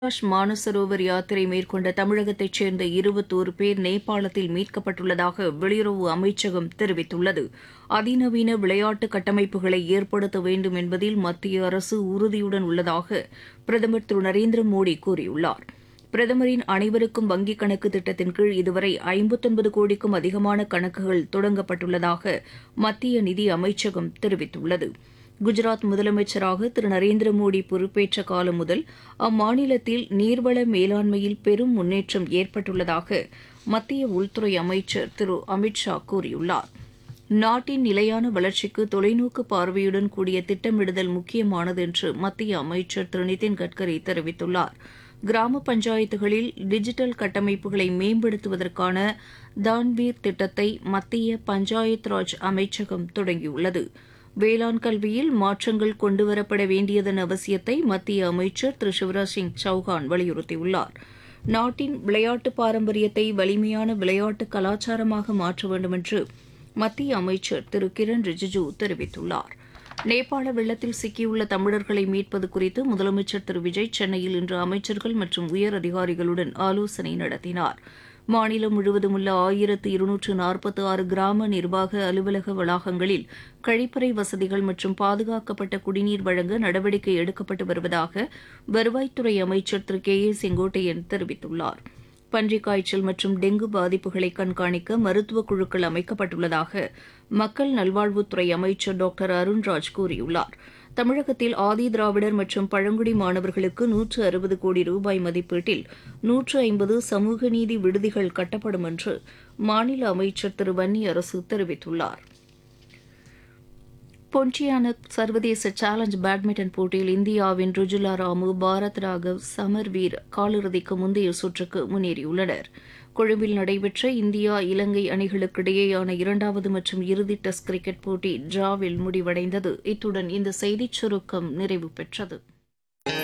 கைலாஷ் மானசரோவர் யாத்திரை மேற்கொண்ட தமிழகத்தைச் சேர்ந்த இருபத்தோரு பேர் நேபாளத்தில் மீட்கப்பட்டுள்ளதாக வெளியுறவு அமைச்சகம் தெரிவித்துள்ளது அதிநவீன விளையாட்டு கட்டமைப்புகளை ஏற்படுத்த வேண்டும் என்பதில் மத்திய அரசு உறுதியுடன் உள்ளதாக பிரதமர் திரு நரேந்திர மோடி கூறியுள்ளார் பிரதமரின் அனைவருக்கும் வங்கிக் கணக்கு திட்டத்தின் கீழ் இதுவரை ஐம்பத்தொன்பது கோடிக்கும் அதிகமான கணக்குகள் தொடங்கப்பட்டுள்ளதாக மத்திய நிதி அமைச்சகம் தெரிவித்துள்ளது குஜராத் முதலமைச்சராக திரு நரேந்திர மோடி பொறுப்பேற்ற காலம் முதல் அம்மாநிலத்தில் நீர்வள மேலாண்மையில் பெரும் முன்னேற்றம் ஏற்பட்டுள்ளதாக மத்திய உள்துறை அமைச்சர் திரு அமித் ஷா கூறியுள்ளார் நாட்டின் நிலையான வளர்ச்சிக்கு தொலைநோக்கு பார்வையுடன் கூடிய திட்டமிடுதல் முக்கியமானது என்று மத்திய அமைச்சர் திரு நிதின் கட்கரி தெரிவித்துள்ளார் கிராம பஞ்சாயத்துகளில் டிஜிட்டல் கட்டமைப்புகளை மேம்படுத்துவதற்கான தான்வீர் திட்டத்தை மத்திய பஞ்சாயத் ராஜ் அமைச்சகம் தொடங்கியுள்ளது வேளாண் கல்வியில் மாற்றங்கள் கொண்டுவரப்பட வேண்டியதன் அவசியத்தை மத்திய அமைச்சர் திரு சிவராஜ் சிங் சௌஹான் வலியுறுத்தியுள்ளார் நாட்டின் விளையாட்டு பாரம்பரியத்தை வலிமையான விளையாட்டு கலாச்சாரமாக மாற்ற வேண்டும் என்று மத்திய அமைச்சர் திரு கிரண் ரிஜிஜூ தெரிவித்துள்ளார் நேபாள வெள்ளத்தில் சிக்கியுள்ள தமிழர்களை மீட்பது குறித்து முதலமைச்சர் திரு விஜய் சென்னையில் இன்று அமைச்சர்கள் மற்றும் உயர் அதிகாரிகளுடன் ஆலோசனை நடத்தினார் மாநிலம் முழுவதும் உள்ள ஆயிரத்து இருநூற்று நாற்பத்தி ஆறு கிராம நிர்வாக அலுவலக வளாகங்களில் கழிப்பறை வசதிகள் மற்றும் பாதுகாக்கப்பட்ட குடிநீர் வழங்க நடவடிக்கை எடுக்கப்பட்டு வருவதாக வருவாய்த்துறை அமைச்சர் திரு கே ஏ செங்கோட்டையன் தெரிவித்துள்ளார் பன்றிக் காய்ச்சல் மற்றும் டெங்கு பாதிப்புகளை கண்காணிக்க மருத்துவ குழுக்கள் அமைக்கப்பட்டுள்ளதாக மக்கள் நல்வாழ்வுத்துறை அமைச்சர் டாக்டர் அருண்ராஜ் கூறியுள்ளார் தமிழகத்தில் ஆதி திராவிடர் மற்றும் பழங்குடி மாணவர்களுக்கு நூற்று அறுபது கோடி ரூபாய் மதிப்பீட்டில் நூற்று ஐம்பது சமூக நீதி விடுதிகள் கட்டப்படும் என்று மாநில அமைச்சர் திரு வன்னி அரசு தெரிவித்துள்ளார் பொன்டியானக் சர்வதேச சேலஞ்ச் பேட்மிண்டன் போட்டியில் இந்தியாவின் ருஜுலா ராமு பாரத் ராகவ் சமர் வீர் காலிறுதிக்கு முந்தைய சுற்றுக்கு முன்னேறியுள்ளனர் கொழும்பில் நடைபெற்ற இந்தியா இலங்கை அணிகளுக்கிடையேயான இரண்டாவது மற்றும் இறுதி டெஸ்ட் கிரிக்கெட் போட்டி டிராவில் முடிவடைந்தது இத்துடன் இந்த செய்திச் சுருக்கம் நிறைவு பெற்றது